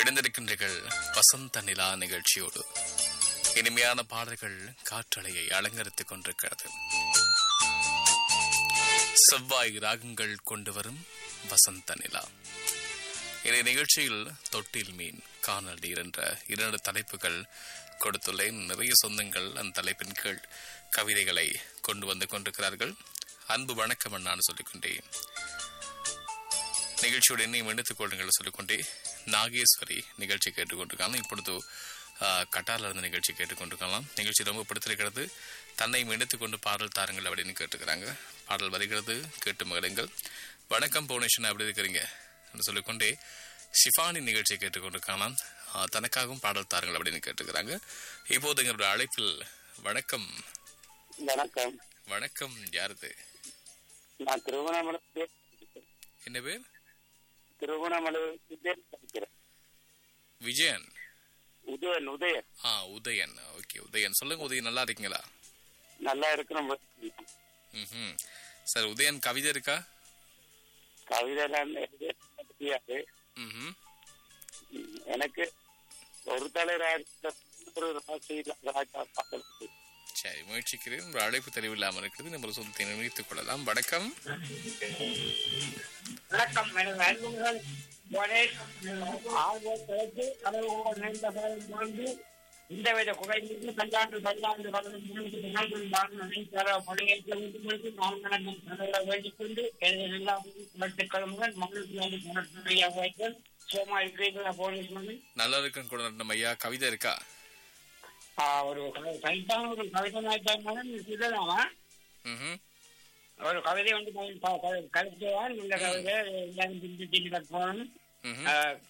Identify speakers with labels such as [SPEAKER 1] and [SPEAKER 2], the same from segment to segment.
[SPEAKER 1] இணைந்திருக்கின்றீர்கள் வசந்த நிலா நிகழ்ச்சியோடு இனிமையான பாடல்கள் காற்றலையை அலங்கரித்துக் கொண்டிருக்கிறது செவ்வாய் ராகங்கள் கொண்டு வரும் வசந்த நிலா இந்த நிகழ்ச்சியில் தொட்டில் மீன் காணல் நீர் என்ற இரண்டு தலைப்புகள் கொடுத்துள்ளேன் நிறைய சொந்தங்கள் அந்த தலைப்பின் கீழ் கவிதைகளை கொண்டு வந்து கொண்டிருக்கிறார்கள் அன்பு வணக்கம் அண்ணான்னு சொல்லிக்கொண்டேன் நிகழ்ச்சியோட என்னையும் எடுத்துக் கொள்ளுங்கள் சொல்லிக்கொண்டே நாகேஸ்வரி நிகழ்ச்சி கேட்டுக்கொண்டிருக்காங்க இப்பொழுது கட்டாரில் இருந்த நிகழ்ச்சி கேட்டுக்கொண்டிருக்கலாம் நிகழ்ச்சி ரொம்ப பிடித்திருக்கிறது தன்னையும் எடுத்துக் கொண்டு பாடல் தாருங்கள் அப்படின்னு கேட்டுக்கிறாங்க பாடல் வருகிறது கேட்டு மகிழுங்கள் வணக்கம் புவனேஸ்வரன் எப்படி இருக்கிறீங்க என்று சொல்லிக்கொண்டே ஷிஃபானி நிகழ்ச்சியை கேட்டுக்கொண்டிருக்கலாம் தனக்காகவும் பாடல் தாருங்கள் அப்படின்னு கேட்டுக்கிறாங்க இப்போது எங்களுடைய அழைப்பில் வணக்கம்
[SPEAKER 2] வணக்கம்
[SPEAKER 1] வணக்கம் யாருது
[SPEAKER 2] நான் திருவண்ணாமலை
[SPEAKER 1] என்ன பேர்
[SPEAKER 2] திருவண்ணாமலை உதயன் படிக்கிறேன்
[SPEAKER 1] விஜயன்
[SPEAKER 2] உதயன் உதயன்
[SPEAKER 1] ஆ உதயன் ஓகே உதயன் சொல்லுங்க உதயன் நல்லா இருக்கீங்களா
[SPEAKER 2] நல்லா இருக்கிறோம்
[SPEAKER 1] ம் சார் உதயன் கவிதை இருக்கா
[SPEAKER 2] கவிதை எல்லாம் எழுத தெரியாது
[SPEAKER 1] ம்
[SPEAKER 2] ம், எனக்கு ஒரு தலை ராஜா ஒரு ராசி ராஜா பாடல் இருக்கு.
[SPEAKER 1] சரி முயற்சிக்கிறேன் ஒரு அழைப்பு தெளிவில்லாமல் இருக்கிறது நம்ம சொந்தத்தை நினைத்துக் கொள்ளலாம் வணக்கம்
[SPEAKER 3] வணக்கம் எனது அன்புகள் கணேஷ் ஆர்வத்திற்கு கடவுளோடு நிறைந்த காலம் வாழ்ந்து இந்த வித குறைந்து பல்லாண்டு பல்லாண்டு மொழியேற்ற வேண்டும் நான் நடக்கும் கடவுளை வேண்டிக் கொண்டு எனது எல்லா வாழ்த்துக்களுடன் மகளுக்கு வைத்தேன் சோமா இருக்கிறீர்களா போலீஸ் மகன்
[SPEAKER 1] நல்லா இருக்கும் கூட நம்ம ஐயா கவிதை இருக்கா
[SPEAKER 3] ஒரு கவிதான ஒரு கவிதை மகன் சொல்லலாமா
[SPEAKER 1] ம்
[SPEAKER 3] ஒரு கவிதை வந்து கவிதையால் இந்த கவிதை எல்லாரும் பின்பற்றி போகணும்
[SPEAKER 1] ம்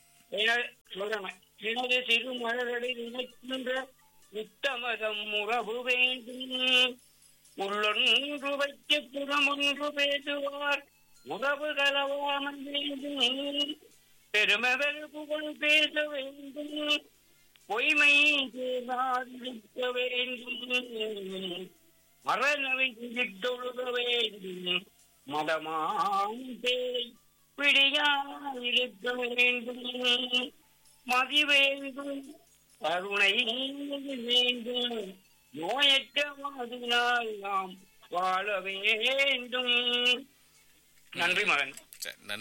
[SPEAKER 3] எனது சிறு மலரடி நினைக்கின்ற உத்தமதம் உறவு வேண்டும் உள்ளொன்று வைத்து புறம் ஒன்று பேசுவார் உறவு கலவாமல் வேண்டும் பெருமகள் புகழ் பேச வேண்டும் பொய்மை செய்தாதிருக்க வேண்டும் மரணவை தொழுக வேண்டும் மதமாம் பேரை பிடியாதிருக்க வேண்டும் மதி வேண்டும் கருணை வேண்டும் நோயற்ற மாதினால் நாம் வாழ வேண்டும் நன்றி மகன்
[SPEAKER 1] சரி நன்றி